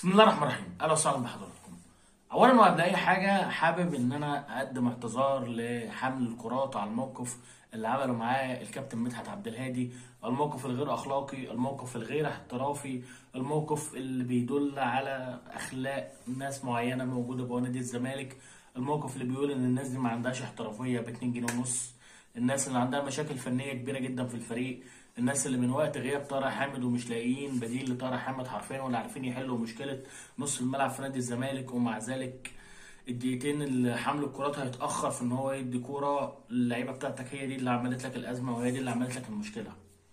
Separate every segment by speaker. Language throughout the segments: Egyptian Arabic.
Speaker 1: بسم الله الرحمن الرحيم اهلا وسهلا بحضراتكم اولا وقبل اي حاجه حابب ان انا اقدم اعتذار لحمل الكرات على الموقف اللي عمله معاه الكابتن مدحت عبد الهادي الموقف الغير اخلاقي الموقف الغير احترافي الموقف اللي بيدل على اخلاق ناس معينه موجوده جوه نادي الزمالك الموقف اللي بيقول ان الناس دي ما عندهاش احترافيه ب 2 جنيه ونص الناس اللي عندها مشاكل فنيه كبيره جدا في الفريق الناس اللي من وقت غياب طارق حامد ومش لاقيين بديل لطارق حامد حرفيا ولا عارفين يحلوا مشكله نص الملعب في نادي الزمالك ومع ذلك الدقيقتين اللي حمل الكرات هيتاخر في ان هو يدي كوره اللعيبه بتاعتك هي دي اللي عملت لك الازمه وهي دي اللي عملت لك المشكله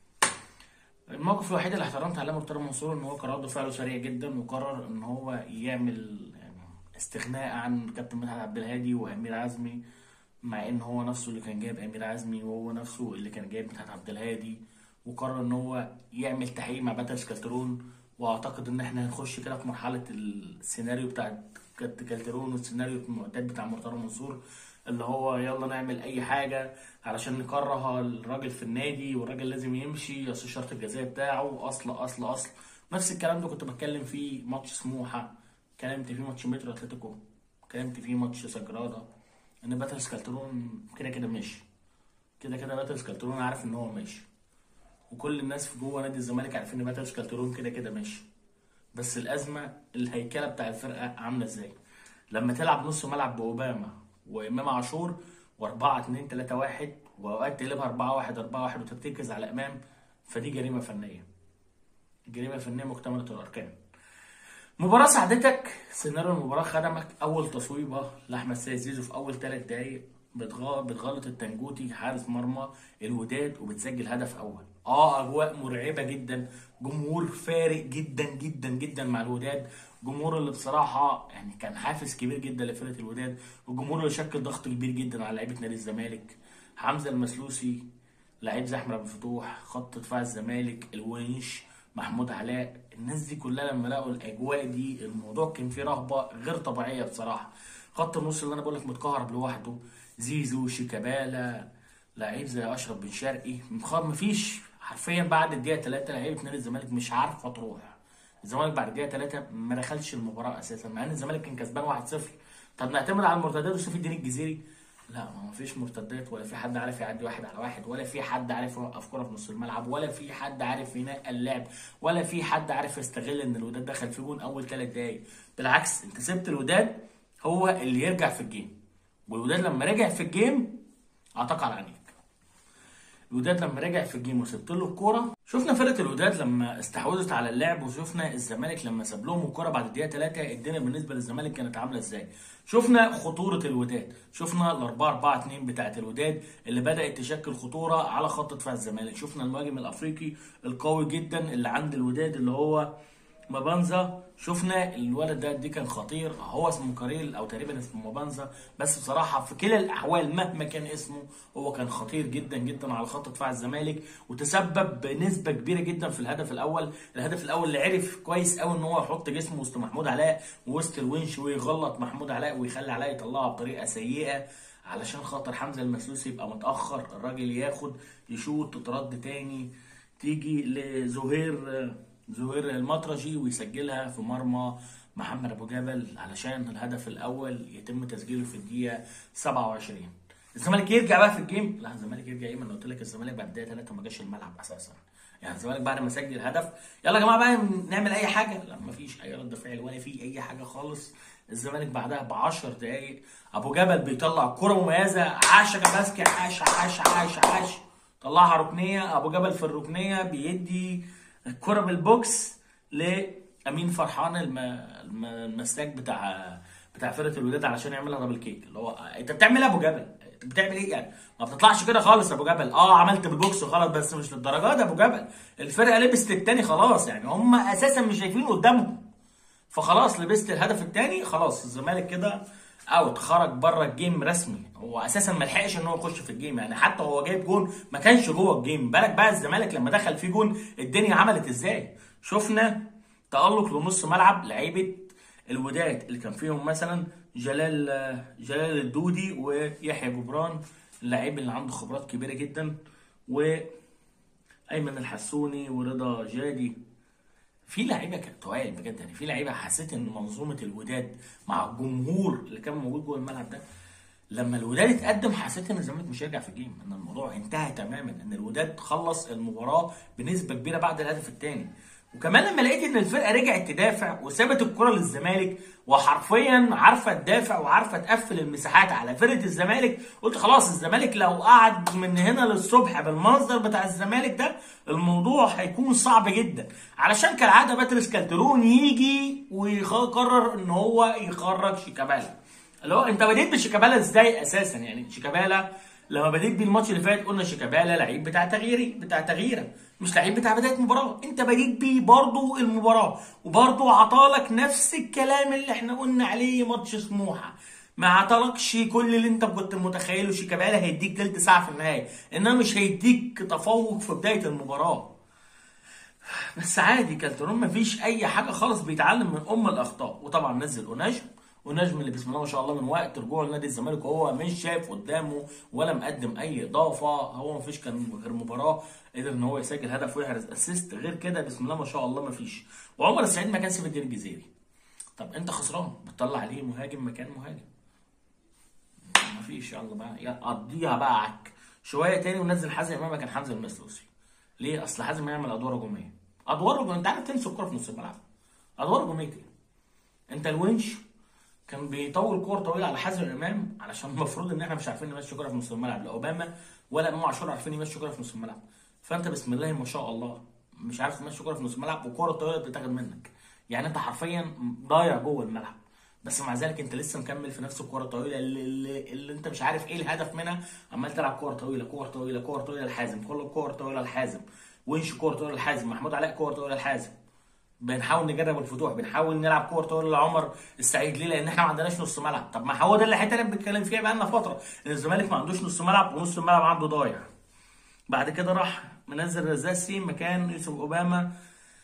Speaker 1: الموقف الوحيد اللي احترمت عليه مرتضى منصور ان هو كان رد فعله سريع جدا وقرر ان هو يعمل يعني استغناء عن كابتن مدحت عبد الهادي وامير عزمي مع ان هو نفسه اللي كان جايب امير عزمي وهو نفسه اللي كان جايب مدحت عبد الهادي وقرر ان هو يعمل تحقيق مع باترس كالترون واعتقد ان احنا هنخش كده في مرحله السيناريو بتاع كات- كالترون والسيناريو المعتاد بتاع مرتضى منصور اللي هو يلا نعمل اي حاجه علشان نكره الراجل في النادي والراجل لازم يمشي اصل الشرط الجزائي بتاعه اصل اصل اصل نفس الكلام ده كنت بتكلم فيه ماتش سموحه اتكلمت فيه ماتش مترو اتلتيكو اتكلمت فيه ماتش سجرادا ان باترس كالترون كده كده ماشي كده كده باترس كالترون عارف ان هو ماشي وكل الناس في جوه نادي الزمالك عارفين ان باترس كالترون كده كده ماشي بس الازمه الهيكله بتاع الفرقه عامله ازاي لما تلعب نص ملعب باوباما وامام عاشور و4 2 3 1 واوقات تقلبها 4 1 4 1 وترتكز على امام فدي جريمه فنيه جريمه فنيه مكتمله الاركان مباراة ساعدتك سيناريو المباراة خدمك أول تصويبة لأحمد سيد زيزو في أول ثلاث دقايق بتغ- بتغلط التنجوتي حارس مرمى الوداد وبتسجل هدف أول اه أجواء مرعبة جدا جمهور فارق جدا جدا جدا مع الوداد جمهور اللي بصراحة يعني كان حافز كبير جدا لفرقة الوداد والجمهور اللي شكل ضغط كبير جدا على لعيبة نادي الزمالك حمزة المسلوسي لعيب زي احمد ابو الفتوح خط دفاع الزمالك الونش محمود علاء الناس دي كلها لما لقوا الاجواء دي الموضوع كان فيه رهبه غير طبيعيه بصراحه خط النص اللي انا بقول لك متكهرب لوحده زيزو شيكابالا لعيب زي اشرف بن شرقي مخ- مفيش حرفيا بعد الدقيقه 3 لعيبه نادي الزمالك مش عارفه تروح الزمالك بعد الدقيقه 3 ما دخلش المباراه اساسا مع ان الزمالك كان كسبان 1-0 طب نعتمد على المرتدات وسيف الدين الجزيري لا ما فيش مرتدات ولا في حد عارف يعدي واحد على واحد ولا في حد عارف يوقف كوره في نص الملعب ولا في حد عارف ينقل اللعب ولا في حد عارف يستغل ان الوداد دخل في جون اول ثلاث دقايق بالعكس انت سبت الوداد هو اللي يرجع في الجيم والوداد لما رجع في الجيم اعتق على عينيك الوداد لما رجع في الجيم وسبت له الكوره شفنا فرقه الوداد لما استحوذت على اللعب وشفنا الزمالك لما ساب لهم الكوره بعد الدقيقه 3 الدنيا بالنسبه للزمالك كانت عامله ازاي شفنا خطوره الوداد شفنا ال 4 4 2 بتاعه الوداد اللي بدات تشكل خطوره على خط دفاع الزمالك شفنا المهاجم الافريقي القوي جدا اللي عند الوداد اللي هو مبانزا شفنا الولد ده دي كان خطير هو اسمه كاريل او تقريبا اسمه مبانزا بس بصراحه في كلا الاحوال مهما كان اسمه هو كان خطير جدا جدا على خط دفاع الزمالك وتسبب بنسبه كبيره جدا في الهدف الاول الهدف الاول اللي عرف كويس قوي ان هو يحط جسمه وسط محمود علاء ووسط الونش ويغلط محمود علاء ويخلي علاء يطلعها بطريقه سيئه علشان خاطر حمزه المسلوسي يبقى متاخر الراجل ياخد يشوط تترد تاني تيجي لزهير زهير المطرجي ويسجلها في مرمى محمد ابو جبل علشان الهدف الاول يتم تسجيله في الدقيقه 27 الزمالك يرجع بقى في الجيم لا الزمالك يرجع ايه ما انا قلت لك الزمالك بعد الدقيقه 3 ما جاش الملعب اساسا يعني الزمالك بعد ما سجل الهدف يلا يا جماعه بقى نعمل اي حاجه لا ما فيش اي رد فعل ولا في اي حاجه خالص الزمالك بعدها ب 10 دقائق ابو جبل بيطلع كره مميزه عاش يا جباسكي عاش عاش عاش عاش طلعها ركنيه ابو جبل في الركنيه بيدي الكره بالبوكس لامين فرحان الم... الم... المساك بتاع بتاع فرقه الوداد علشان يعملها دبل كيك اللي هو انت بتعمل ايه يا ابو جبل انت بتعمل ايه يعني ما بتطلعش كده خالص يا ابو جبل اه عملت بالبوكس وخلاص بس مش للدرجه دي يا ابو جبل الفرقه لبست التاني خلاص يعني هم اساسا مش شايفين قدامهم فخلاص لبست الهدف الثاني خلاص الزمالك كده اوت خرج بره الجيم رسمي هو اساسا ما لحقش ان هو يخش في الجيم يعني حتى هو جايب جون ما كانش جوه الجيم بالك بقى الزمالك لما دخل فيه جون الدنيا عملت ازاي شفنا تالق لنص ملعب لعيبه الوداد اللي كان فيهم مثلا جلال جلال الدودي ويحيى جبران اللعيب اللي عنده خبرات كبيره جدا وايمن الحسوني ورضا جادي في لعيبه كانت تقال بجد يعني في لعيبه حسيت ان منظومه الوداد مع الجمهور اللي كان موجود جوه الملعب ده لما الوداد اتقدم حسيت ان الزمالك مش هيرجع في الجيم ان الموضوع انتهى تماما ان الوداد خلص المباراه بنسبه كبيره بعد الهدف الثاني وكمان لما لقيت ان الفرقه رجعت تدافع وسابت الكره للزمالك وحرفيا عارفه تدافع وعارفه تقفل المساحات على فرقه الزمالك قلت خلاص الزمالك لو قعد من هنا للصبح بالمنظر بتاع الزمالك ده الموضوع هيكون صعب جدا علشان كالعاده باتريس كالترون يجي ويقرر ان هو يخرج شيكابالا اللي هو انت بديت بشيكابالا ازاي اساسا يعني شيكابالا لما بديت بيه الماتش اللي فات قلنا شيكابالا لعيب بتاع تغييري بتاع تغييره مش لعيب بتاع بدايه مباراه انت بديت بيه برضه المباراه وبرضه عطالك نفس الكلام اللي احنا قلنا عليه ماتش سموحه ما عطالكش كل اللي انت كنت متخيله شيكابالا هيديك تلت ساعه في النهايه انما مش هيديك تفوق في بدايه المباراه بس عادي كالترون مفيش اي حاجه خالص بيتعلم من ام الاخطاء وطبعا نزل اوناجم ونجم اللي بسم الله ما شاء الله من وقت رجوعه لنادي الزمالك وهو مش شايف قدامه ولا مقدم اي اضافه هو ما فيش كان غير مباراه قدر ان هو يسجل هدف ويحرز اسيست غير كده بسم الله ما شاء الله ما فيش وعمر السعيد ما كان سيف الدين الجزيري طب انت خسران بتطلع عليه مهاجم مكان مهاجم ما فيش يلا بقى يلا قضيها بقى عك شويه تاني ونزل حازم امام كان حمزه المسلوسي ليه اصل حازم يعمل ادوار هجوميه ادوار هجوميه انت عارف تمسك الكوره في نص الملعب ادوار هجوميه ايه انت الونش كان بيطول كور طويله على حازم امام علشان المفروض ان احنا مش عارفين نمشي كوره في نص الملعب لا اوباما ولا امام عاشور عارفين يمشي كوره في نص الملعب فانت بسم الله ما شاء الله مش عارف تمشي كوره في نص الملعب وكوره طويله بتتاخد منك يعني انت حرفيا ضايع جوه الملعب بس مع ذلك انت لسه مكمل في نفس الكوره الطويله اللي, اللي, اللي انت مش عارف ايه الهدف منها عمال تلعب كوره طويله كوره طويله كوره طويله لحازم كل كوره طويله لحازم وينش كوره طويله لحازم محمود علاء كوره طويله لحازم بنحاول نجرب الفتوح بنحاول نلعب كور طويله لعمر السعيد ليه؟ لان احنا ما عندناش نص ملعب، طب ما هو ده اللي احنا بنتكلم فيها بقى لنا فتره، ان الزمالك ما عندوش نص ملعب ونص الملعب عنده ضايع. بعد كده راح منزل رزاق سين مكان يوسف اوباما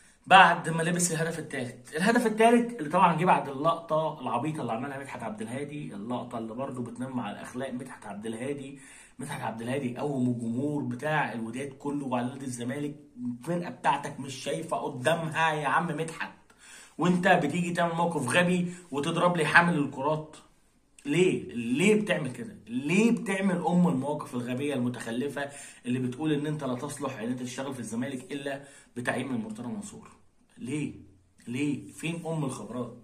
Speaker 1: بعد ما لبس الهدف الثالث، الهدف الثالث اللي طبعا جه بعد اللقطه العبيطه اللي عملها مدحت عبد الهادي، اللقطه اللي برده بتنم على اخلاق مدحت عبد الهادي، مدحت عبد الهادي قوم الجمهور بتاع الوداد كله وعلى نادي الزمالك الفرقه بتاعتك مش شايفه قدامها يا عم مدحت وانت بتيجي تعمل موقف غبي وتضرب لي حامل الكرات ليه؟ ليه بتعمل كده؟ ليه بتعمل ام المواقف الغبيه المتخلفه اللي بتقول ان انت لا تصلح ان انت تشتغل في الزمالك الا بتعيين من مرتضى منصور؟ ليه؟ ليه؟ فين ام الخبرات؟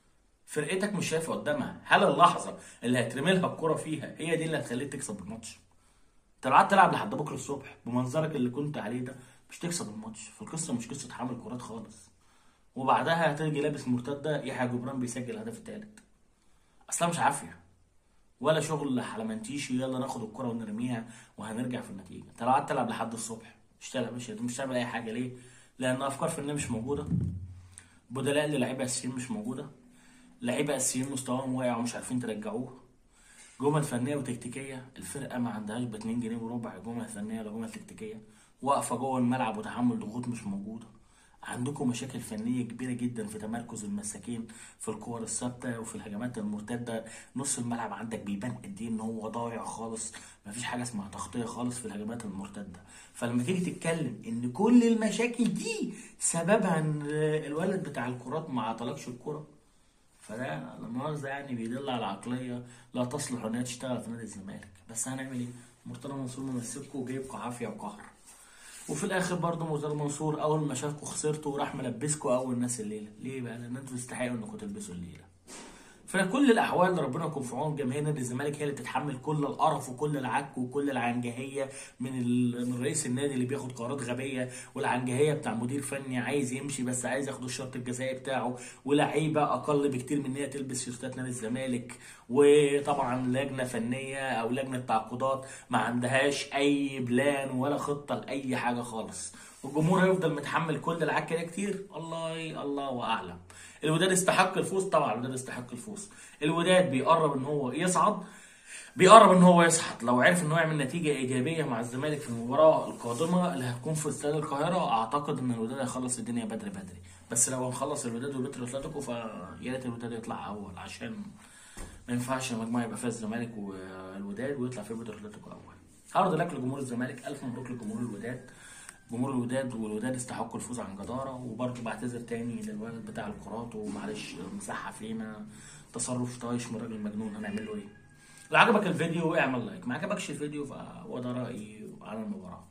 Speaker 1: فرقتك مش شايفه قدامها، هل اللحظه اللي هترمي لها الكوره فيها هي دي اللي هتخليك تكسب الماتش؟ انت لو قعدت تلعب لحد بكره الصبح بمنظرك اللي كنت عليه ده مش تكسب الماتش، فالقصه مش قصه حمل كرات خالص. وبعدها هتيجي لابس مرتده يحيى جبران بيسجل الهدف الثالث. اصلا مش عافيه ولا شغل حلمنتيشي يلا ناخد الكرة ونرميها وهنرجع في النتيجة انت لو قعدت تلعب لحد الصبح مش تلعب مش مش تعمل اي حاجة ليه؟ لان افكار فنية مش موجودة بدلاء للعيبة اساسيين مش موجودة لعيبة اساسيين مستواهم واقع ومش عارفين ترجعوه جمل فنية وتكتيكية الفرقة ما عندهاش ب 2 جنيه وربع جمل فنية ولا جمل تكتيكية واقفة جوه الملعب وتحمل ضغوط مش موجودة عندكم مشاكل فنية كبيرة جدا في تمركز المساكين في الكور الثابتة وفي الهجمات المرتدة نص الملعب عندك بيبان قد ايه ان هو ضايع خالص مفيش حاجة اسمها تغطية خالص في الهجمات المرتدة فلما تيجي تتكلم ان كل المشاكل دي سببها ان الولد بتاع الكرات ما عطلكش الكرة فده لا مؤاخذة يعني بيدل على عقلية لا تصلح انها تشتغل في نادي الزمالك بس هنعمل ايه؟ مرتضى منصور ممسككم وجايبكم عافية وقهر وفي الاخر برضه مرتضى منصور اول ما شافكوا خسرتوا وراح ملبسكوا اول ناس الليله ليه بقى لان انتوا تستحقوا انكم تلبسوا الليله في كل الاحوال ربنا يكون في عون جماهير نادي الزمالك هي اللي بتتحمل كل القرف وكل العك وكل العنجهيه من ال... من رئيس النادي اللي بياخد قرارات غبيه والعنجهيه بتاع مدير فني عايز يمشي بس عايز ياخد الشرط الجزائي بتاعه ولاعيبه اقل بكتير من ان هي تلبس شيرتات نادي الزمالك وطبعا لجنه فنيه او لجنه تعاقدات ما عندهاش اي بلان ولا خطه لاي حاجه خالص والجمهور هيفضل متحمل كل العك ده كتير الله الله اعلم الوداد استحق الفوز طبعا الوداد استحق الفوز الوداد بيقرب ان هو يصعد بيقرب ان هو يصعد لو عرف ان هو يعمل نتيجه ايجابيه مع الزمالك في المباراه القادمه اللي هتكون في استاد القاهره اعتقد ان الوداد هيخلص الدنيا بدري بدري بس لو هنخلص الوداد وبترو اتلتيكو فيا ريت الوداد يطلع اول عشان ما ينفعش المجموعه يبقى فيها الزمالك والوداد ويطلع فيها بترو اتلتيكو اول هارد لك لجمهور الزمالك الف مبروك لجمهور الوداد جمهور الوداد والوداد استحقوا الفوز عن جداره وبرضه بعتذر تاني للولد بتاع الكرات ومعلش مسحها فينا تصرف طايش من راجل مجنون هنعمل له ايه لو عجبك الفيديو اعمل لايك ما عجبكش الفيديو فهو ده رايي على المباراه